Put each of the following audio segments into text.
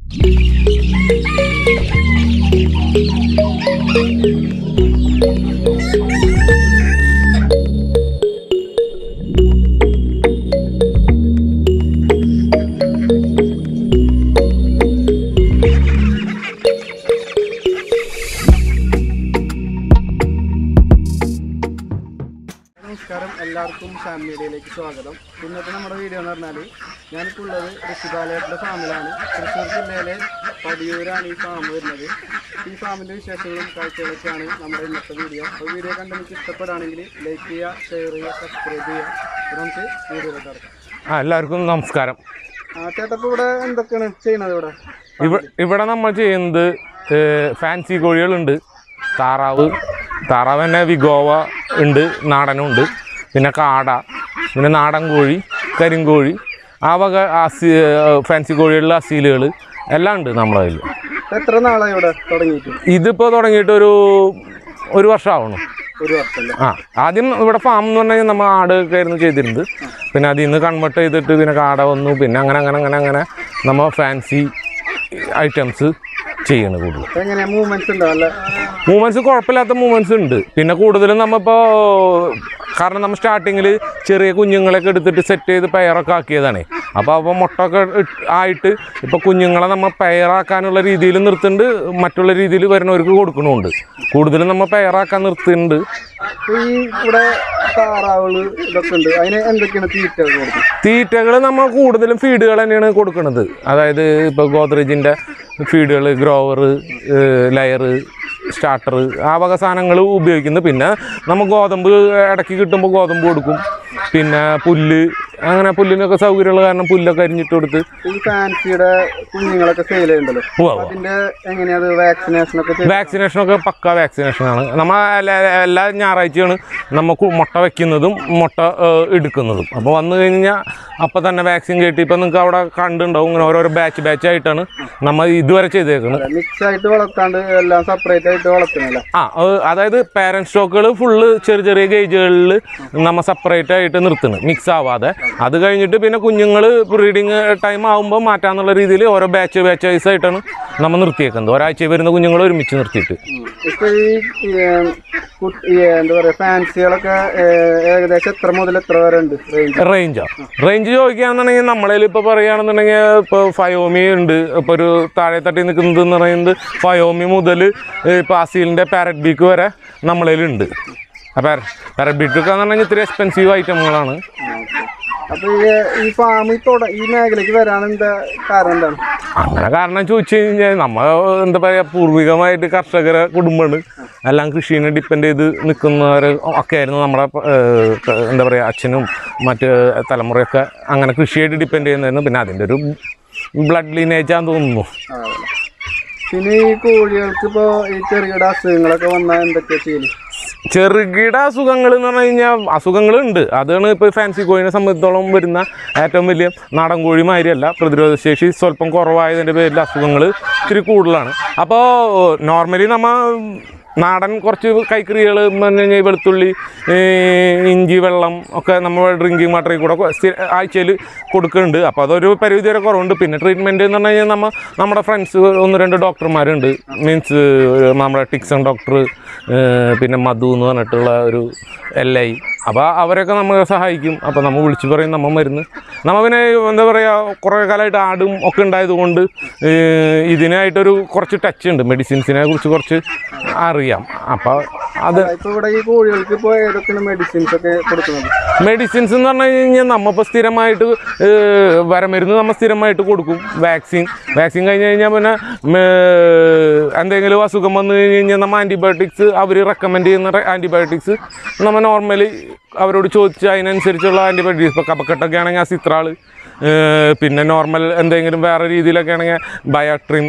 നമസ്കാരം എല്ലാവർക്കും ഫാമിലി മീഡിയയിലേക്ക് സ്വാഗതം ഇന്നത്തെ നമ്മുടെ വീഡിയോ എന്ന് പറഞ്ഞാൽ ഞാനിപ്പോൾ ഉള്ളത് ഋഷിബാലയായിട്ടുള്ള ഫാമിലാണ് തൃശ്ശൂർ ജില്ലയിലെ പടിയൂരാണ് ഈ ഫാം വരുന്നത് ഈ ഫാമിൻ്റെ വിശേഷങ്ങളും കാഴ്ചകളൊക്കെയാണ് നമ്മുടെ ഇന്നത്തെ വീഡിയോ അപ്പോൾ വീഡിയോ കണ്ട് നിങ്ങൾക്ക് ഇഷ്ടപ്പെടുകയാണെങ്കിൽ ലൈക്ക് ചെയ്യുക ഷെയർ ചെയ്യുക സബ്സ്ക്രൈബ് ചെയ്യുക അപ്പോൾ നമുക്ക് വീഡിയോയിലേക്ക് കിടക്കാം ആ എല്ലാവർക്കും നമസ്കാരം ആ ചേട്ടാ ഇപ്പോൾ ഇവിടെ എന്തൊക്കെയാണ് ചെയ്യുന്നത് ഇവിടെ ഇവ ഇവിടെ നമ്മൾ ചെയ്യുന്നത് ഫാൻസി കോഴികളുണ്ട് താറാവ് താറാവ് തന്നെ വിഗോവ ഉണ്ട് നാടനും ഉണ്ട് പിന്നെ കാട പിന്നെ നാടൻ കോഴി കരിങ്കോഴി ആ വക അസി ഫാൻസി കോഴികളിലെ അസീലുകൾ എല്ലാം ഉണ്ട് നമ്മളെ കയ്യിൽ എത്ര നാളായി ഇവിടെ തുടങ്ങിയിട്ട് ഇതിപ്പോൾ തുടങ്ങിയിട്ട് ഒരു ഒരു വർഷമാവണം ഒരു വർഷമല്ലേ ആ ആദ്യം ഇവിടെ ഫാം എന്ന് പറഞ്ഞു കഴിഞ്ഞാൽ നമ്മൾ ആട് ഒക്കെ ആയിരുന്നു ചെയ്തിരുന്നത് പിന്നെ അതിൽ നിന്ന് കൺവേർട്ട് ചെയ്തിട്ട് പിന്നെ കാട വന്നു പിന്നെ അങ്ങനെ അങ്ങനെ അങ്ങനെ അങ്ങനെ നമ്മൾ ഫാൻസി ഐറ്റംസ് ചെയ്യണ് കൂടുതൽ എങ്ങനെയാ മൂവ്മെന്റ്സ് ഉണ്ടോ അല്ല മൂവ്മെൻറ്റ്സ് കുഴപ്പമില്ലാത്ത മൂവ്മെൻറ്റ്സ് ഉണ്ട് പിന്നെ കൂടുതലും നമ്മളിപ്പോൾ കാരണം നമ്മൾ സ്റ്റാർട്ടിങ്ങിൽ ചെറിയ കുഞ്ഞുങ്ങളെയൊക്കെ എടുത്തിട്ട് സെറ്റ് ചെയ്ത് പെയറൊക്കെ ആക്കിയതാണ് അപ്പോൾ അപ്പോൾ മുട്ടൊക്കെ ഇട്ട് ആയിട്ട് ഇപ്പോൾ കുഞ്ഞുങ്ങളെ നമ്മൾ പെയറാക്കാനുള്ള രീതിയിൽ നിർത്തുന്നുണ്ട് മറ്റുള്ള രീതിയിൽ വരുന്നവർക്ക് കൊടുക്കണമുണ്ട് കൂടുതലും നമ്മൾ പെയറാക്കാൻ നിർത്തുന്നുണ്ട് അപ്പൊ ഈ ഇവിടെ താറാവുകള് ഇതൊക്കെ ഉണ്ട് അതിന് എന്തൊക്കെയാണ് തീറ്റ കൊടുക്കുന്നത് തീറ്റകൾ നമ്മൾ കൂടുതലും ഫീഡുകൾ തന്നെയാണ് കൊടുക്കുന്നത് അതായത് ഇപ്പോൾ ഗോദ്രേജിൻ്റെ ഫീഡുകൾ ഗ്രോവർ ലയർ സ്റ്റാർട്ടർ ആ വക സാധനങ്ങൾ ഉപയോഗിക്കുന്നു പിന്നെ നമ്മൾ ഗോതമ്പ് ഇടയ്ക്ക് കിട്ടുമ്പോൾ ഗോതമ്പ് കൊടുക്കും പിന്നെ പുല്ല് അങ്ങനെ പുല്ലിനൊക്കെ സൗകര്യമുള്ള കാരണം പുല്ലൊക്കെ അരിഞ്ഞിട്ട് കൊടുത്ത് ഈ ഫാൻസിയുടെ കുഞ്ഞുങ്ങളൊക്കെ സെയിൽ ചെയ്യുന്നുണ്ടല്ലോ ഉവ്വ് ഉവ്വ്. അതിന്റെ എങ്ങനെയാ അത് വാക്സിനേഷൻ ഒക്കെ ചെയ്ത് വാക്സിനേഷനൊക്കെ പക്ക വാക്സിനേഷനാണ് നമ്മൾ എല്ലാ എല്ലാ ഞായറാഴ്ചയാണ് നമുക്ക് മുട്ട വയ്ക്കുന്നതും മുട്ട ഏഹ്, എടുക്കുന്നതും അപ്പോൾ വന്നു കഴിഞ്ഞാൽ അപ്പോൾ തന്നെ വാക്സിൻ കയറ്റി ഇപ്പോൾ നിങ്ങൾക്ക് അവിടെ കണ്ടുണ്ടാവും ഇങ്ങനെ ഓരോരോ ബാച്ച് ബാച്ച് ആയിട്ടാണ് നമ്മൾ ഇതുവരെ ചെയ്തേക്കുന്നത് മിക്സ് ആയിട്ട് വളർത്താണ്ട് എല്ലാം സെപ്പറേറ്റ് ആയിട്ട് വളർത്തുന്നില്ല ആ അത് അതായത് പാരൻറ്റ് സ്റ്റോക്കുകൾ ഫുള്ള് ചെറിയ ചെറിയ ഗേജുകളിൽ നമ്മൾ സെപ്പറേറ്റ് ആയിട്ട് നിർത്തുന്നു മിക്സ് ആവാതെ അത് കഴിഞ്ഞിട്ട് പിന്നെ കുഞ്ഞുങ്ങൾ ബ്രീഡിങ് ടൈം ആകുമ്പോൾ മാറ്റാന്നുള്ള രീതിയിൽ ഓരോ ബാച്ച് ബാച്ച് വൈസ് ആയിട്ടാണ് നമ്മൾ നിർത്തിയേക്കുന്നത് ഒരാഴ്ച വരുന്ന കുഞ്ഞുങ്ങൾ ഒരുമിച്ച് നിർത്തിയിട്ട് ഇപ്പൊ ഈ ഈ, ഏം, കുട്ടി- ഈ, എന്താ പറയാ ഫാൻസികളൊക്കെ ഏ, ഏകദേശം എത്ര മുതൽ എത്ര വരെ ഉണ്ട് റേഞ്ച് റേഞ്ചോ റേഞ്ച് ചോദിക്കുകയാണെന്നുണ്ടെങ്കിൽ നമ്മളതിൽ ഇപ്പോൾ പറയുകയാണെന്നുണ്ടെങ്കിൽ ഇപ്പോൾ ഫയോമി ഉണ്ട് ഇപ്പോൾ ഒരു താഴെ തട്ടി നിൽക്കുന്നത് എന്ന് പറയുന്നത് ഫയോമി മുതൽ ഇപ്പോൾ അസീലിൻ്റെ പാരറ്റ് ബീക്ക് വരെ നമ്മളതിലുണ്ട് ആ പാര പാരറ്റ് ബീക്കൊക്കെ എന്ന് പറഞ്ഞാൽ ഇത്തിരി എക്സ്പെൻസീവ് ഐറ്റമുകളാണ് അപ്പൊ ഈ ഈ ഫാം തുട ഈ മേഖലയ്ക്ക് വരാൻ എന്താ കാരണം എന്താണ് അങ്ങനെ കാരണം ചോദിച്ചു കഴിഞ്ഞാൽ നമ്മൾ എന്താ പറയുക പൂർവികമായിട്ട് കർഷകരെ കുടുംബമാണ് എല്ലാം കൃഷിനെ ഡിപ്പെൻഡ് ചെയ്ത് നിൽക്കുന്നവർ ഒക്കെ ആയിരുന്നു നമ്മുടെ ഏഹ്, ക- എന്താ പറയുക അച്ഛനും മറ്റ് തലമുറയൊക്കെ അങ്ങനെ കൃഷിയായിട്ട് ഡിപ്പെൻഡ് ചെയ്യുന്നതായിരുന്നു പിന്നെ അതിൻ്റെ ഒരു ബ്ലഡ് ലീനേജാന്ന് തോന്നുന്നു ആ, അതല്ലേ. പിന്നെ ഈ കോഴികൾക്ക് ഇപ്പോ ഈ ചെറുകിട അസുഖങ്ങളൊക്കെ വന്നാൽ എന്തൊക്കെയാ ചെയ്യല് ചെറുകിട അസുഖങ്ങൾ എന്ന് പറഞ്ഞു കഴിഞ്ഞാൽ അസുഖങ്ങളുണ്ട് അതാണ് ഇപ്പോൾ ഫാൻസി കോഴിനെ സംബന്ധിച്ചോളം വരുന്ന ഏറ്റവും വലിയ നാടൻ കോഴി മാതിരിയല്ല പ്രതിരോധശേഷി സ്വല്പം കുറവായതിൻ്റെ പേരിൽ അസുഖങ്ങൾ ഇത്തിരി കൂടുതലാണ് അപ്പോൾ നോർമലി നമ്മൾ നാടൻ കുറച്ച് കൈക്കറികൾ എന്ന് പറഞ്ഞു കഴിഞ്ഞാൽ ഈ വെളുത്തുള്ളി ഈ ഇഞ്ചി വെള്ളം ഒക്കെ നമ്മൾ ഡ്രിങ്കിങ് വാട്ടറിൽ കൂടെ ആഴ്ചയിൽ കൊടുക്കുന്നുണ്ട് അപ്പോൾ അതൊരു പരിധി വരെ കുറവുണ്ട് പിന്നെ ട്രീറ്റ്മെൻറ്റ് എന്ന് പറഞ്ഞു കഴിഞ്ഞാൽ നമ്മൾ നമ്മുടെ ഫ്രണ്ട്സ് ഒന്ന് രണ്ട് ഡോക്ടർമാരുണ്ട് മീൻസ് നമ്മുടെ ടിക്സൺ ഡോക്ടർ പിന്നെ മധു എന്ന് പറഞ്ഞിട്ടുള്ള ഒരു എൽ ഐ അപ്പോൾ അവരൊക്കെ നമ്മളെ സഹായിക്കും അപ്പോൾ നമ്മൾ വിളിച്ച് പറയും നമ്മൾ മരുന്ന് നമ്മൾ പിന്നെ എന്താ പറയുക കുറേ കാലമായിട്ട് ആടും ഒക്കെ ഉണ്ടായതുകൊണ്ട് ഏഹ് ഇതിനായിട്ടൊരു കുറച്ച് ടച്ച് ഉണ്ട് മെഡിസിൻസിനെ കുറിച്ച് കുറച്ച് അറിയാം അപ്പോൾ അത് ഇപ്പൊ ഇവിടെ ഈ കോഴികൾക്ക് ഇപ്പൊ ഏതൊക്കെയാണ് മെഡിസിൻസ് ഒക്കെ കൊടുക്കുന്നത് മെഡിസിൻസ് എന്ന് പറഞ്ഞു കഴിഞ്ഞാൽ നമ്മളിപ്പോൾ സ്ഥിരമായിട്ട് ഏഹ്, വരമരുന്ന് നമ്മൾ സ്ഥിരമായിട്ട് കൊടുക്കും വാക്സിൻ വാക്സിൻ കഴിഞ്ഞ് കഴിഞ്ഞാൽ പിന്നെ ഏഹ്, എന്തെങ്കിലും അസുഖം വന്നു കഴിഞ്ഞ് കഴിഞ്ഞാൽ നമ്മൾ ആൻറ്റിബയോട്ടിക്സ് അവർ റെക്കമെൻഡ് ചെയ്യുന്ന ആൻറ്റിബയോട്ടിക്സ് നമ്മൾ നോർമലി അവരോട് ചോദിച്ച് അതിനനുസരിച്ചുള്ള ആൻറ്റിബയോട്ടിക്സ് ഇപ്പോൾ കപക്കെട്ടൊക്കെ ആണെങ്കിൽ അസിത്രാൾ പിന്നെ നോർമൽ എന്തെങ്കിലും വേറെ രീതിയിലൊക്കെ ആണെങ്കിൽ ബയോട്രിൻ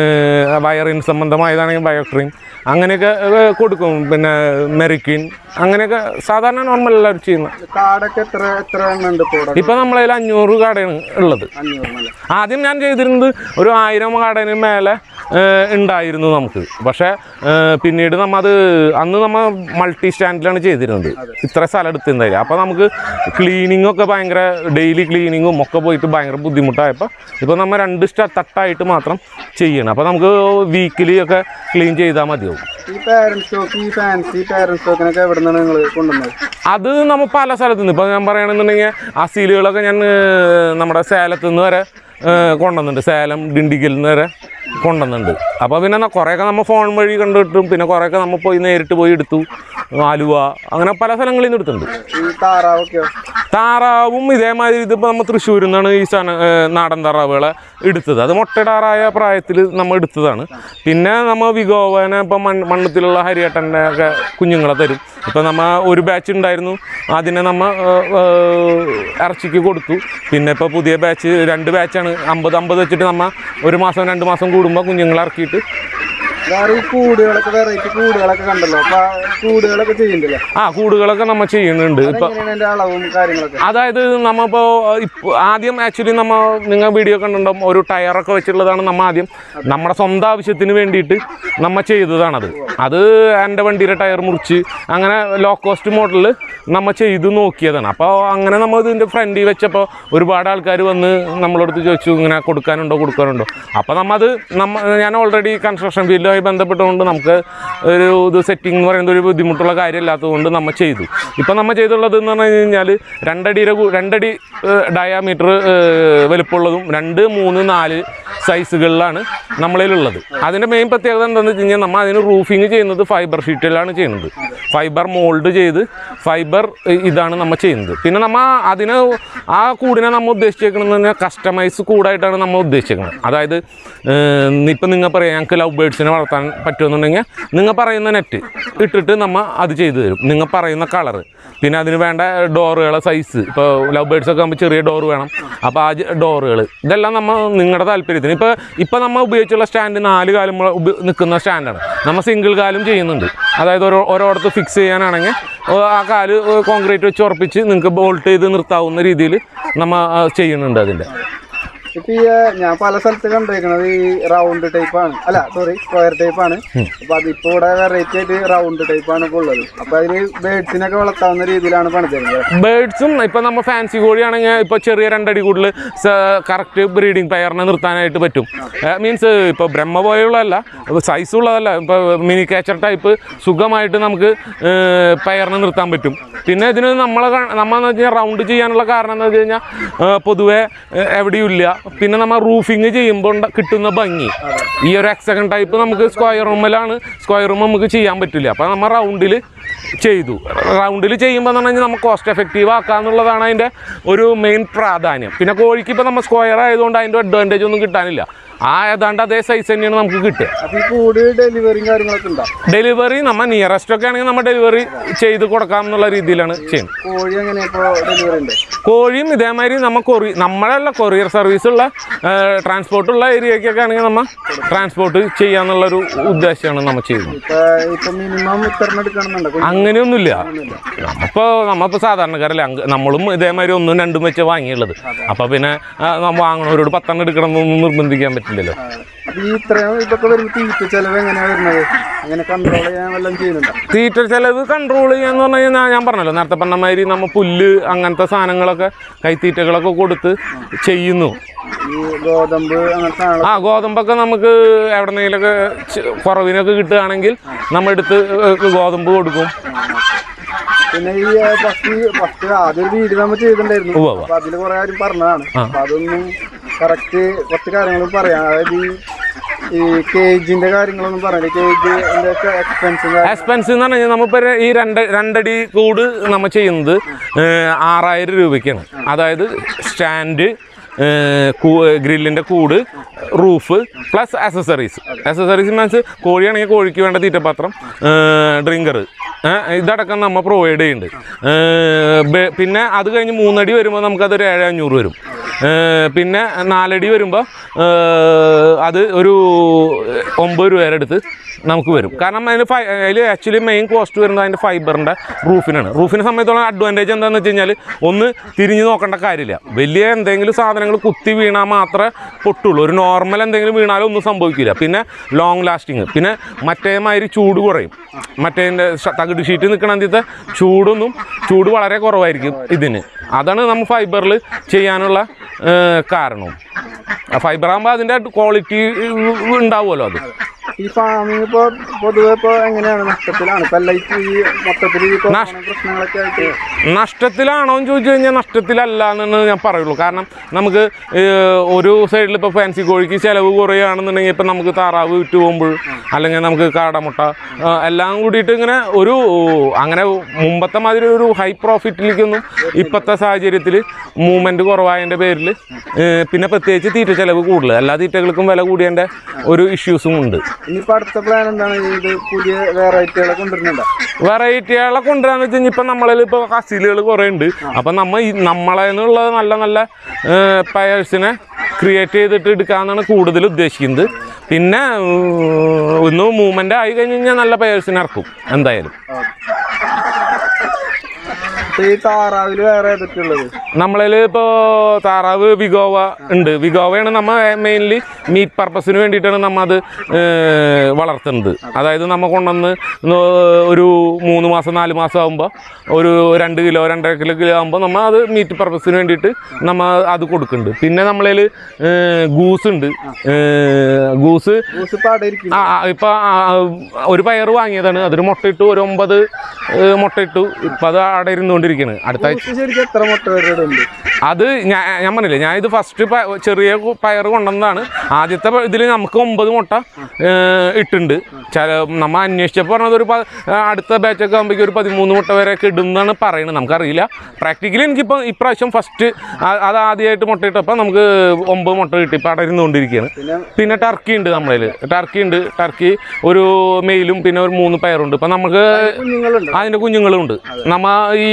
വയറിൻ സംബന്ധമായതാണെങ്കിൽ ബയോട്രിൻ അങ്ങനെയൊക്കെ ഏഹ്, കൊടുക്കും പിന്നെ മെറിക്കിൻ അങ്ങനെയൊക്കെ സാധാരണ നോർമൽ എല്ലാവരും ചെയ്യുന്ന കാടൊക്കെ എത്ര എത്ര എണ്ണം ഉണ്ട് ഇപ്പോൾ ഇവിടെ ഇപ്പം നമ്മളതിൽ അഞ്ഞൂറ് കടയാണ് ഉള്ളത് അഞ്ഞൂറ് അല്ലേ ആദ്യം ഞാൻ ചെയ്തിരുന്നത് ഒരു ആയിരം കാടന് മേലെ ഏഹ്, ഉണ്ടായിരുന്നു നമുക്ക് പക്ഷേ ഏഹ്, പിന്നീട് നമ്മ അത് അന്ന് നമ്മൾ മൾട്ടി സ്റ്റാൻഡിലാണ് ചെയ്തിരുന്നത് ഇത്ര സ്ഥലം എടുത്തിട്ടുണ്ടായില്ല അപ്പോൾ നമുക്ക് ക്ലീനിങ് ഒക്കെ ഭയങ്കര ഡെയിലി ക്ലീനിങ്ങും ഒക്കെ പോയിട്ട് ഭയങ്കര ബുദ്ധിമുട്ടായപ്പോൾ ഇപ്പോൾ നമ്മൾ രണ്ട് സ്റ്റ തട്ടായിട്ട് മാത്രം ചെയ്യണം അപ്പോൾ നമുക്ക് വീക്കിലി ഒക്കെ ക്ലീൻ ചെയ്താൽ മതിയാവും ഈ പാരന്റ് സ്റ്റോക്ക് ഈ ഫാൻസി പാരന്റ് സ്റ്റോക്കിനൊക്കെ എവിടെ നിന്നാണ് നിങ്ങൾ കൊണ്ടുവന്നത് അത് നമ്മൾ പല സ്ഥലത്തു നിന്ന് ഇപ്പോൾ ഞാൻ പറയുകയാണെന്നുണ്ടെങ്കിൽ ആ സീലുകളൊക്കെ ഞാൻ ഏഹ്, നമ്മുടെ സേലത്ത് നിന്ന് വരെ ഏഹ്, കൊണ്ടുവന്നിട്ടുണ്ട് സേലം ഡിണ്ടിഗലിൽ നിന്ന് വരെ കൊണ്ടുവന്നിട്ടുണ്ട് അപ്പോൾ പിന്നെ ന- കുറേയൊക്കെ നമ്മൾ ഫോൺ വഴി കണ്ടിട്ടും പിന്നെ കുറേയൊക്കെ നമ്മൾ പോയി നേരിട്ട് പോയി എടുത്തു ആലുവ അങ്ങനെ പല സ്ഥലങ്ങളിൽ നിന്ന് എടുത്തിട്ടുണ്ട് ഈ താറാവൊക്കെയോ താറാവും ഇതേമാതിരി ഇതിപ്പോൾ നമ്മൾ തൃശ്ശൂരിൽ നിന്നാണ് ഈ സാധനം ഏഹ്, നാടൻ താറാവുകളെ എടുത്തത് അത് മുട്ടയിടാറായ പ്രായത്തിൽ നമ്മൾ എടുത്തതാണ് പിന്നെ നമ്മൾ വിഗോവനെ ഇപ്പം മൺ മണ്ണത്തിലുള്ള ഹരിയേട്ടൻ്റെ ഒക്കെ കുഞ്ഞുങ്ങളെ തരും ഇപ്പം നമ്മൾ ഒരു ബാച്ച് ഉണ്ടായിരുന്നു അതിനെ നമ്മൾ ഇറച്ചിക്ക് കൊടുത്തു പിന്നെ ഇപ്പോൾ പുതിയ ബാച്ച് രണ്ട് ബാച്ചാണ് അമ്പത് അമ്പത് വെച്ചിട്ട് നമ്മൾ ഒരു മാസം രണ്ട് മാസം കൂടുമ്പോൾ കുഞ്ഞുങ്ങളെ ഇറക്കിയിട്ട് വേറെ ഈ കൂടുകളൊക്കെ വെറൈറ്റി കൂടുകളൊക്കെ കണ്ടല്ലോ അപ്പൊ ആ കൂടുകളൊക്കെ ചെയ്യുന്നുണ്ടല്ലോ ആ കൂടുകളൊക്കെ നമ്മൾ ചെയ്യുന്നുണ്ട് ഇപ്പം എങ്ങനെയാണ് അതിന്റെ അളവും കാര്യങ്ങളൊക്കെ അതായത് നമ്മളിപ്പോൾ ഇപ്പോൾ ആദ്യം ആക്ച്വലി നമ്മ നിങ്ങൾ വീഡിയോ കണ്ടിട്ടുണ്ടാവും ഒരു ടയറൊക്കെ വെച്ചിട്ടുള്ളതാണ് നമ്മൾ ആദ്യം നമ്മുടെ സ്വന്തം ആവശ്യത്തിന് വേണ്ടിയിട്ട് നമ്മൾ ചെയ്തതാണത് അത് എൻ്റെ വണ്ടിയുടെ ടയർ മുറിച്ച് അങ്ങനെ ലോ കോസ്റ്റ് മോഡലിൽ നമ്മൾ ചെയ്ത് നോക്കിയതാണ് അപ്പോൾ അങ്ങനെ നമ്മൾ ഇതിൻ്റെ ഫ്രണ്ടിൽ വെച്ചപ്പോൾ ഒരുപാട് ആൾക്കാർ വന്ന് നമ്മളടുത്ത് ചോദിച്ചു ഇങ്ങനെ കൊടുക്കാനുണ്ടോ കൊടുക്കാനുണ്ടോ അപ്പോൾ നമ്മത് നമ്മ ഞാൻ ഓൾറെഡി കൺസ്ട്രക്ഷൻ ഫീൽഡുമായി ബന്ധപ്പെട്ടുകൊണ്ട് നമുക്ക് ഒരു ഇത് സെറ്റിംഗ് എന്ന് പറയുന്നത് ഒരു ബുദ്ധിമുട്ടുള്ള കാര്യമില്ലാത്തതുകൊണ്ട് നമ്മൾ ചെയ്തു ഇപ്പം നമ്മൾ ചെയ്തുള്ളത് എന്ന് പറഞ്ഞു കഴിഞ്ഞാൽ രണ്ടടിയുടെ കൂ- രണ്ടടി ഡയാമീറ്റർ വലുപ്പമുള്ളതും രണ്ട് മൂന്ന് നാല് സൈസുകളിലാണ് നമ്മളിലുള്ളത് അതിൻ്റെ മെയിൻ പ്രത്യേകത എന്താണെന്ന് വെച്ച് കഴിഞ്ഞാൽ നമ്മൾ അതിന് റൂഫിങ് ചെയ്യുന്നത് ഫൈബർ ഷീറ്റിലാണ് ചെയ്യുന്നത് ഫൈബർ മോൾഡ് ചെയ്ത് ഫൈബർ ഇതാണ് നമ്മൾ ചെയ്യുന്നത് പിന്നെ നമ്മൾ അതിന് ആ കൂടിനെ നമ്മൾ ഉദ്ദേശിച്ചേക്കുന്നത് പറഞ്ഞാൽ കസ്റ്റമൈസ് കൂടായിട്ടാണ് നമ്മൾ ഉദ്ദേശിക്കുന്നത് അതായത് ഇപ്പം നിങ്ങൾ പറയാം ഞങ്ങൾക്ക് ലവ് ബേഡ്സിനെ വളർത്താൻ പറ്റുമെന്നുണ്ടെങ്കിൽ നിങ്ങൾ പറയുന്ന നെറ്റ് ഇട്ടിട്ട് നമ്മൾ അത് ചെയ്തു തരും നിങ്ങൾ പറയുന്ന കളറ് പിന്നെ അതിന് വേണ്ട ഡോറുകളെ സൈസ് ഇപ്പോൾ ലവ് ബേഡ്സ് ഒക്കെ ആകുമ്പോൾ ചെറിയ ഡോർ വേണം അപ്പോൾ ആ ഡോറുകൾ ഇതെല്ലാം നമ്മൾ നിങ്ങളുടെ താല്പര്യത്തിന് ഇപ്പോൾ ഇപ്പോൾ നമ്മൾ ഉപയോഗിച്ചുള്ള സ്റ്റാൻഡ് നാല് കാലും മുള- ഉപ- നിൽക്കുന്ന സ്റ്റാൻഡാണ് നമ്മൾ സിംഗിൾ കാലും ചെയ്യുന്നുണ്ട് അതായത് ഓരോ ഓരോടത്ത് ഫിക്സ് ചെയ്യാനാണെങ്കിൽ ഓ, ആ കാല് കോൺക്രീറ്റ് വെച്ച് ഉറപ്പിച്ച് നിങ്ങൾക്ക് ബോൾട്ട് ചെയ്ത് നിർത്താവുന്ന രീതിയിൽ നമ്മൾ ആ, ചെയ്യുന്നുണ്ട് അതിൻ്റെ ഇപ്പൊ ഈ ആ, ഞാൻ പല സ്ഥലത്ത് കണ്ടേക്കണത് ഈ റൗണ്ട് ടൈപ്പ് ആണ് അല്ല സോറി സ്ക്വയർ ടൈപ്പ് ആണ് അപ്പൊ അതിപ്പോ ഇവിടെ വെറൈറ്റി ആയിട്ട് റൗണ്ട് ടൈപ്പ് ആണ് ഇപ്പൊ ഉള്ളത് അപ്പൊ അതിന് ബേഡ്സിനൊക്കെ വളർത്താവുന്ന രീതിയിലാണ് പണിതരുന്നത് ബേഡ്സും ഇപ്പം നമ്മൾ ഫാൻസി കോഴിയാണെങ്കിൽ ഇപ്പോൾ ചെറിയ രണ്ടടി കൂടുതൽ കറക്റ്റ് ബ്രീഡിംഗ് പെയറിനെ നിർത്താനായിട്ട് പറ്റും മീൻസ് ഇപ്പോൾ ബ്രഹ്മ പോലെയുള്ളതല്ല സൈസ് ഉള്ളതല്ല ഇപ്പോൾ മിനി കാച്ചർ ടൈപ്പ് സുഖമായിട്ട് നമുക്ക് പെയറിനെ നിർത്താൻ പറ്റും പിന്നെ ഇതിന് നമ്മളെ നമ്മളെന്ന് വെച്ച് കഴിഞ്ഞാൽ റൗണ്ട് ചെയ്യാനുള്ള കാരണം എന്ന് വെച്ച് കഴിഞ്ഞാൽ ഏഹ്, പൊതുവെ ഏഹ്, എവിടെയും ഇല്ല പിന്നെ നമ്മൾ റൂഫിങ് ചെയ്യുമ്പോൾ ഉണ്ട- കിട്ടുന്ന ഭംഗി ഈ ഒരു എക്സകൻ ടൈപ്പ് നമുക്ക് സ്ക്വയർ റൂമിലാണ് സ്ക്വയർ റൂം നമുക്ക് ചെയ്യാൻ പറ്റില്ല അപ്പോൾ നമ്മൾ റൗണ്ടിൽ ചെയ്തു റൗണ്ടിൽ ചെയ്യുമ്പോൾ എന്ന് പറഞ്ഞു കഴിഞ്ഞാൽ നമുക്ക് കോസ്റ്റ് എഫക്റ്റീവ് ആക്കാന്നുള്ളതാണ് അതിൻ്റെ ഒരു മെയിൻ പ്രാധാന്യം പിന്നെ കോഴിക്ക് ഇപ്പോൾ നമ്മൾ സ്ക്വയർ ആയതുകൊണ്ട് അതിൻ്റെ അഡ്വാൻറ്റേജ് ഒന്നും കിട്ടാനില്ല ആ ഏതാണ്ട് അതേ സൈസ് തന്നെയാണ് നമുക്ക് കിട്ടുക അപ്പൊ ഈ കൂട് ഡെലിവറിയും കാര്യങ്ങളൊക്കെ ഉണ്ടോ ഡെലിവറി നമ്മൾ നിയറസ്റ്റ് ഒക്കെ ആണെങ്കിൽ നമ്മൾ ഡെലിവറി ചെയ്ത് കൊടുക്കാം എന്നുള്ള രീതിയിലാണ് ചെയ്യുന്നത് കോഴി എങ്ങനെയാ ഇപ്പൊ ഡെലിവറി ഉണ്ട് കോഴിയും ഇതേമാതിരി നമ്മൾ കൊറി നമ്മളല്ല കൊറിയർ സർവീസ് ഉള്ള ട്രാൻസ്പോർട്ട് ഉള്ള ഏരിയയ്ക്കൊക്കെ ആണെങ്കിൽ നമ്മൾ ട്രാൻസ്പോർട്ട് ചെയ്യാന്നുള്ളൊരു ഉദ്ദേശമാണ് നമ്മൾ ചെയ്യുന്നത് ഇപ്പൊ ഇപ്പൊ മിനിമം ഇത്രണ്ണം എടുക്കണമെന്നുണ്ടോ കുഞ്ഞ് അങ്ങനെയൊന്നുമില്ല നമ്മളിപ്പോൾ നമ്മളിപ്പോൾ സാധാരണക്കാരല്ലേ അങ്ങ് നമ്മളും ഇതേമാതിരി ഒന്നും രണ്ടും വെച്ച് വാങ്ങിയുള്ളത് അപ്പോൾ പിന്നെ ആ, നമ്മ വാങ്ങണവരോട് പത്തെണ്ണം എടുക്കണം എന്നൊന്നും നിർബന്ധിക്കാൻ പറ്റില്ലല്ലോ ആ. അപ്പൊ ഈ ഇത്രയും ഇതൊക്കെ വരുമ്പോ തീറ്റ ചെലവ് എങ്ങനെയാ വരുന്നത് അങ്ങനെ കൺട്രോൾ ചെയ്യാൻ വല്ലതും ചെയ്യുന്നുണ്ടോ തീറ്റ ചെലവ് കൺട്രോൾ ചെയ്യാന്ന് പറഞ്ഞു കഴിഞ്ഞാൽ ഞാൻ പറഞ്ഞല്ലോ നേരത്തെ പറഞ്ഞ മാതിരി നമ്മൾ പുല്ല് അങ്ങനത്തെ സാധനങ്ങളൊക്കെ കൈത്തീറ്റകളൊക്കെ കൊടുത്ത് ചെയ്യുന്നു ഈ ഗോതമ്പ് അങ്ങനത്തെ സാധനങ്ങൾ ആ ഗോതമ്പൊക്കെ നമുക്ക് എവിടെന്നെങ്കിലൊക്കെ ചെ- കുറവിനൊക്കെ കിട്ടുകയാണെങ്കിൽ നമ്മൾ എടുത്ത് ഏഹ് ഗോതമ്പ് കൊടുക്കും പിന്നെ ഈ ഫസ്റ്റ് ഫസ്റ്റ് ആദ്യം ഒരു വീഡിയോ നമ്മൾ ചെയ്തിട്ടുണ്ടായിരുന്നു ഉവ്വ് ഉവ്വ്. അപ്പൊ അതിൽ കുറെ കാര്യം പറഞ്ഞതാണ് അപ്പൊ അതൊന്നും കറക്റ്റ് കുറച്ച് കാര്യങ്ങളും പറയാം അതായത് ഈ ഈ കേജിന്റെ കാര്യങ്ങളൊന്നും പറഞ്ഞില്ല കേജിന്റെ എക്സ്പെൻസും എക്സ്പെൻസ് എന്ന് പറഞ്ഞു കഴിഞ്ഞാൽ നമ്മളിപ്പോൾ ഈ രണ്ട് രണ്ടടി കൂട് നമ്മൾ ചെയ്യുന്നത് ഏഹ് ആറായിരം രൂപയ്ക്കാണ് അതായത് സ്റ്റാൻഡ് ഗ്രില്ലിൻ്റെ കൂട് roof plus accessories accessories means കോഴിയാണെങ്കിൽ കോഴിക്ക് വേണ്ട തീറ്റപാത്രം ഡ്രിങ്കർ ഇതടക്കം നമ്മൾ പ്രൊവൈഡ് ചെയ്യുന്നുണ്ട് ഏഹ് ബെ- പിന്നെ അത് കഴിഞ്ഞ് മൂന്നടി വരുമ്പോൾ നമുക്കതൊരു ഏഴ് അഞ്ഞൂറ് വരും ഏഹ് പിന്നെ നാലടി വരുമ്പോൾ അത് ഒരു ഒമ്പത് രൂപയുടെ അടുത്ത് നമുക്ക് വരും കാരണം അതിന് ഫൈ അതിൽ ആക്ച്വലി മെയിൻ കോസ്റ്റ് വരുന്നത് അതിൻ്റെ ഫൈബറിൻ്റെ റൂഫിനാണ് റൂഫിനെ സംബന്ധിച്ചോളം അഡ്വാൻറ്റേജ് എന്താണെന്ന് വെച്ച് കഴിഞ്ഞാൽ ഒന്ന് തിരിഞ്ഞ് നോക്കേണ്ട കാര്യമില്ല വലിയ എന്തെങ്കിലും സാധനങ്ങൾ കുത്തി വീണാൽ മാത്രമേ പൊട്ടുള്ളൂ ഒരു നോർമൽ എന്തെങ്കിലും വീണാലും ഒന്നും സംഭവിക്കില്ല പിന്നെ ലോങ് ലാസ്റ്റിങ് പിന്നെ മറ്റേമാതിരി ചൂട് കുറയും മറ്റേതിൻ്റെ തകിട് ഷീറ്റ് നിൽക്കണതിൻ്റെ ചൂടൊന്നും ചൂട് വളരെ കുറവായിരിക്കും ഇതിന് അതാണ് നമ്മൾ ഫൈബറിൽ ചെയ്യാനുള്ള ഏഹ്, കാരണവും ഫൈബർ ആകുമ്പോൾ അതിൻ്റെ ക്വാളിറ്റി ഉണ്ടാവുമല്ലോ അത് ഈ ഫാമിംഗ് ഇപ്പൊ പൊതുവെ ഇപ്പൊ എങ്ങനെയാണ് നഷ്ടത്തിലാണ് ഇപ്പൊ എല്ലാം ഈ മൊത്തത്തിൽ ഈ കൊറോണ പ്രശ്നങ്ങളൊക്കെ ആയിട്ട് നഷ്ടത്തിലാണോ എന്ന് ചോദിച്ചു കഴിഞ്ഞാൽ നഷ്ടത്തിലല്ല എന്ന് ഞാൻ പറയുള്ളൂ കാരണം നമുക്ക് ഏഹ്, ഒരു സൈഡിൽ ഇപ്പോൾ ഫാൻസി കോഴിക്ക് ചിലവ് കുറയുകയാണെന്നുണ്ടെങ്കിൽ ഇപ്പം നമുക്ക് താറാവ് വിറ്റ് പോകുമ്പോൾ അല്ലെങ്കിൽ നമുക്ക് കാടമുട്ട ആ, എല്ലാം കൂടിയിട്ട് ഇങ്ങനെ ഒരു അങ്ങനെ മുമ്പത്തെ മാതിരി ഒരു ഹൈ പ്രോഫിറ്റിലേക്കൊന്നും ഇപ്പോഴത്തെ സാഹചര്യത്തിൽ മൂവ്മെൻറ്റ് കുറവായതിൻ്റെ പേരിൽ ഏഹ്, പിന്നെ പ്രത്യേകിച്ച് തീറ്റ ചിലവ് കൂടുതൽ എല്ലാ തീറ്റകൾക്കും വില കൂടിയതിൻ്റെ ഒരു ഇഷ്യൂസും ഉണ്ട് ഇനിയിപ്പോ അടുത്ത പ്ലാൻ എന്താണ് ഇത് പുതിയ വെറൈറ്റികളെ കൊണ്ടുവരുന്നുണ്ടോ വെറൈറ്റികളെ കൊണ്ടുവരാന്ന് വെച്ച് കഴിഞ്ഞാൽ ഇപ്പം നമ്മളിൽ ഇപ്പോൾ കസിലുകൾ കുറേ ഉണ്ട് അപ്പം നമ്മൾ ഈ നമ്മളെ നിന്നുള്ള നല്ല നല്ല പയേഴ്സിനെ ക്രിയേറ്റ് ചെയ്തിട്ട് എടുക്കാമെന്നാണ് കൂടുതൽ ഉദ്ദേശിക്കുന്നത് പിന്നെ ഉം, ഒന്ന് മൂവ്മെൻ്റ് ആയി കഴിഞ്ഞ് കഴിഞ്ഞാൽ നല്ല പയേഴ്സിനെ ഇറക്കും എന്തായാലും അപ്പൊ ഈ താറാവില് വേറെ ഏതൊക്കെ ഉള്ളത് നമ്മളിൽ ഇപ്പോൾ താറാവ് വിഗോവ ഉണ്ട് വിഗോവയാണ് നമ്മൾ മെയിൻലി മീറ്റ് പർപ്പസിന് വേണ്ടിയിട്ടാണ് നമ്മൾ അത് ഏഹ്, വളർത്തുന്നത് അതായത് നമ്മൾ കൊണ്ടുവന്ന് നോ- ഒരു മൂന്ന് മാസം നാല് മാസം ആകുമ്പോൾ ഒരു രണ്ട് കിലോ രണ്ടര കിലോ കിലോ ആകുമ്പോൾ നമ്മൾ അത് മീറ്റ് പർപ്പസിന് വേണ്ടിയിട്ട് നമ്മൾ അത് കൊടുക്കുന്നുണ്ട് പിന്നെ നമ്മളിൽ ഗൂസ് ഉണ്ട് ഏഹ്, ഗൂസ് ഊസ് ഇപ്പൊ അവിടെ ഇരിക്കും ആ ആ, ഇപ്പൊ ആ, ഒരു പയർ വാങ്ങിയതാണ് അതൊരു മുട്ടയിട്ടു ഒരു ഒമ്പത് ഏഹ്, മുട്ടയിട്ടു ഇപ്പം അത് അവിടെ ഇരുന്നുകൊണ്ടിരിക്കുകയാണ് അടുത്ത ആഴ്ച ഊസ് ശരിക്കും എത്ര മുട്ട വരെ ഉണ്ട് അത് ഞാൻ ഞാൻ പറഞ്ഞില്ലേ ഞാൻ ഇത് ഫസ്റ്റ് ചെറിയ കു- പയർ കൊണ്ടുവന്നതാണ് ആദ്യത്തെ ഇതിൽ നമുക്ക് ഒമ്പത് മുട്ട ഏഹ്, ഇട്ടുണ്ട് ചില നമ്മൾ അന്വേഷിച്ചപ്പോൾ പറഞ്ഞത് ഒരു പ- അടുത്ത ബാച്ചൊക്കെ ആകുമ്പോഴേക്കും ഒരു പതിമൂന്ന് മുട്ട വരെയൊക്കെ ഇടുന്നതാണ് പറയുന്നത് നമുക്കറിയില്ല പ്രാക്ടിക്കലി എനിക്കിപ്പോൾ ഇപ്രാവശ്യം ഫസ്റ്റ് അത് ആദ്യമായിട്ട് മുട്ട ഇട്ടപ്പോൾ നമുക്ക് ഒമ്പത് മുട്ട കിട്ടി ഇപ്പോൾ അവിടെ ഇരുന്നുകൊണ്ടിരിക്കുകയാണ് പിന്നെ പിന്നെ ടർക്കി ഉണ്ട് നമ്മളതിൽ ടർക്കി ഉണ്ട് ടർക്കി ഒരു മെയിലും പിന്നെ ഒരു മൂന്ന് പയറുണ്ട് ഇപ്പം നമുക്ക് കുഞ്ഞുങ്ങളുണ്ട് അതിൻ്റെ കുഞ്ഞുങ്ങളും ഉണ്ട് നമ്മ ഈ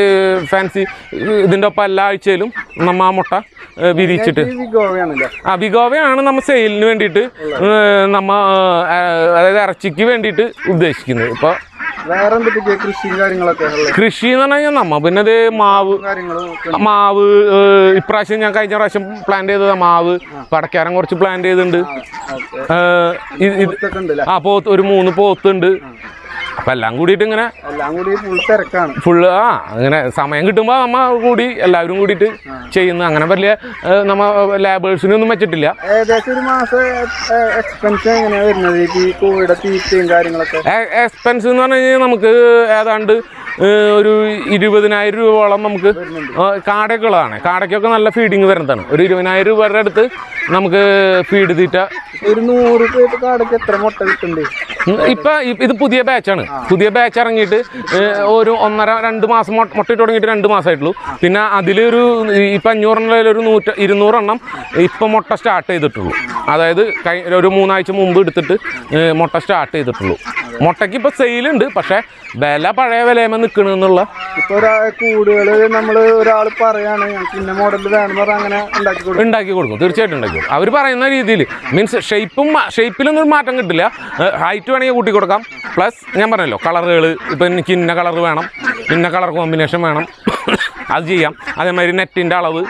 ഫാൻസി ഇതിൻ്റെ ഒപ്പം എല്ലാ ആഴ്ചയിലും നമ്മ ആ മുട്ട ഏ, വിരിച്ചിട്ട് ഈ വിഗോവയാണല്ലേ ആ വിഗോവയാണ് നമ്മ സെയിലിന് വേണ്ടിയിട്ട് ഏ, നമ്മ ഏ, അതായത് ഇറച്ചിക്ക് വേണ്ടിയിട്ട് ഉദ്ദേശിക്കുന്നത് ഇപ്പോൾ വേറെ എന്തൊക്കെ കൃഷിയും കാര്യങ്ങളൊക്കെ ഉള്ളത് കൃഷി എന്ന് പറഞ്ഞു കഴിഞ്ഞാൽ നമ്മ പിന്നെ ഇത് മാവ് കാര്യങ്ങളും ഒക്കെ മാവ് ഏ, ഇപ്രാവശ്യം ഞാൻ കഴിഞ്ഞ പ്രാവശ്യം പ്ലാൻ ചെയ്തതാ മാവ് പടക്കാരൻ കുറച്ച് പ്ലാൻ ചെയ്തിട്ടുണ്ട് ഓക്കെ ഏ, ഇത് ഇത് ഇതൊക്കെ ഉണ്ടല്ലേ ആ പോത്ത് ഒരു മൂന്ന് പോത്തുണ്ട് അപ്പം എല്ലാം കൂടിയിട്ട് ഇങ്ങനെ എല്ലാം കൂടി ഫുൾ തിരക്കാണ് ഫുള്ള് ആ അങ്ങനെ സമയം കിട്ടുമ്പോൾ നമ്മ കൂടി എല്ലാവരും കൂടിയിട്ട് ചെയ്യുന്ന അങ്ങനെ വലിയ ഏഹ്, നമ്മ ലേബേഴ്സിനൊന്നും വെച്ചിട്ടില്ല ഏകദേശം ഒരു മാസം എക്സ്പെൻസ് എങ്ങനെയാ വരുന്നത് ഈ കോഴിയുടെ തീറ്റയും കാര്യങ്ങളൊക്കെ എക്സ്പെൻസ് എന്ന് പറഞ്ഞു കഴിഞ്ഞാൽ നമുക്ക് ഏതാണ്ട് ഏഹ്, ഒരു ഇരുപതിനായിരം രൂപയോളം നമുക്ക് ഏഹ്, കാടകളാണ് കാടയ്ക്കൊക്കെ നല്ല ഫീഡിങ് വരുന്നതാണ് ഒരു ഇരുപതിനായിരം രൂപയുടെ അടുത്ത് നമുക്ക് ഫീഡ് തീറ്റ ഒരു നൂറ് പേര് കാടൊക്കെ എത്ര മുട്ട കിട്ടുന്നുണ്ട് ഉം, ഇപ്പൊ ഇ- ഇത് പുതിയ ബാച്ചാണ് പുതിയ ബാച്ച് ഇറങ്ങിയിട്ട് ഏഹ്, ഒരു ഒന്നര രണ്ട് മാസം മൊ- മുട്ടയിട്ട് തുടങ്ങിയിട്ട് രണ്ട് മാസമായിട്ടുള്ളൂ പിന്നെ അതിലൊരു ഇപ്പം അഞ്ഞൂറെണ്ണം ഒരു നൂറ്റ ഇരുന്നൂറെണ്ണം ഇപ്പം മുട്ട സ്റ്റാർട്ട് ചെയ്തിട്ടുള്ളൂ അതായത് കഴി ഒരു മൂന്നാഴ്ച മുമ്പ് എടുത്തിട്ട് ഏഹ്, മുട്ട സ്റ്റാർട്ട് ചെയ്തിട്ടുള്ളൂ മുട്ടയ്ക്ക് ഇപ്പോൾ സെയിലുണ്ട് പക്ഷേ വില പഴയ വിലയുമ്പോൾ നിൽക്കണമെന്നുള്ള ഇപ്പൊ ഒരാ കൂടുകള് നമ്മള് ഒരാൾ പറയാണ് ഞങ്ങൾക്ക് ഇന്ന മോഡൽ വേണമെന്ന് പറഞ്ഞാൽ അങ്ങനെ ഉണ്ടാക്കി കൊടുക്കും ഉണ്ടാക്കി കൊടുക്കും തീർച്ചയായിട്ടും ഉണ്ടാക്കി കൊടുക്കും അവർ പറയുന്ന രീതിയിൽ മീൻസ് ഷേപ്പും ഷേപ്പിലൊന്നും ഒരു മാറ്റം കിട്ടില്ല ഹൈറ്റ് വേണമെങ്കിൽ കൂട്ടി കൊടുക്കാം പ്ലസ് ഞാൻ പറഞ്ഞല്ലോ കളറുകൾ ഇപ്പം എനിക്ക് ഇന്ന കളർ വേണം ഇന്ന കളർ കോമ്പിനേഷൻ വേണം അത് ചെയ്യാം അതേമാതിരി നെറ്റിൻ്റെ അളവ്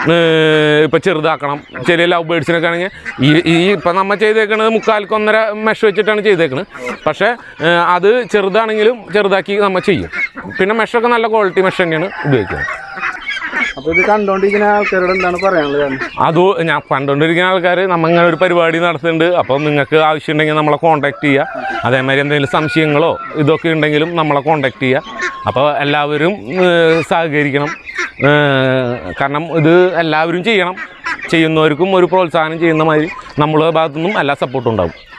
ഇപ്പം ചെറുതാക്കണം ചെറിയ ലവ് ബേഡ്സിനൊക്കെ ആണെങ്കിൽ ഈ ഈ ഇപ്പം നമ്മൾ ചെയ്തേക്കണത് മുക്കാൽക്ക് ഒന്നര മെഷ് വെച്ചിട്ടാണ് ചെയ്തേക്കണത് പക്ഷേ ഏഹ്, അത് ചെറുതാണെങ്കിലും ചെറുതാക്കി നമ്മൾ ചെയ്യും പിന്നെ മെഷൊക്കെ നല്ല ക്വാളിറ്റി മെഷ് തന്നെയാണ് ഉപയോഗിക്കുന്നത് അപ്പൊ ഇത് കണ്ടോണ്ടിരിക്കുന്ന ആൾക്കാരോട് എന്താണ് പറയാനുള്ളത് അത് ഞാൻ കണ്ടുകൊണ്ടിരിക്കുന്ന ആൾക്കാർ നമ്മൾ ഇങ്ങനെ ഒരു പരിപാടി നടത്തുന്നുണ്ട് അപ്പോൾ നിങ്ങൾക്ക് ആവശ്യമുണ്ടെങ്കിൽ നമ്മളെ കോൺടാക്ട് ചെയ്യുക അതേമാതിരി എന്തെങ്കിലും സംശയങ്ങളോ ഇതൊക്കെ ഉണ്ടെങ്കിലും നമ്മളെ കോൺടാക്ട് ചെയ്യുക അപ്പോൾ എല്ലാവരും ഏഹ്, സഹകരിക്കണം ഏഹ്, കാരണം ഇത് എല്ലാവരും ചെയ്യണം ചെയ്യുന്നവർക്കും ഒരു പ്രോത്സാഹനം ചെയ്യുന്ന മാതിരി നമ്മളെ ഭാഗത്തുനിന്നും എല്ലാ സപ്പോർട്ടും ഉണ്ടാവും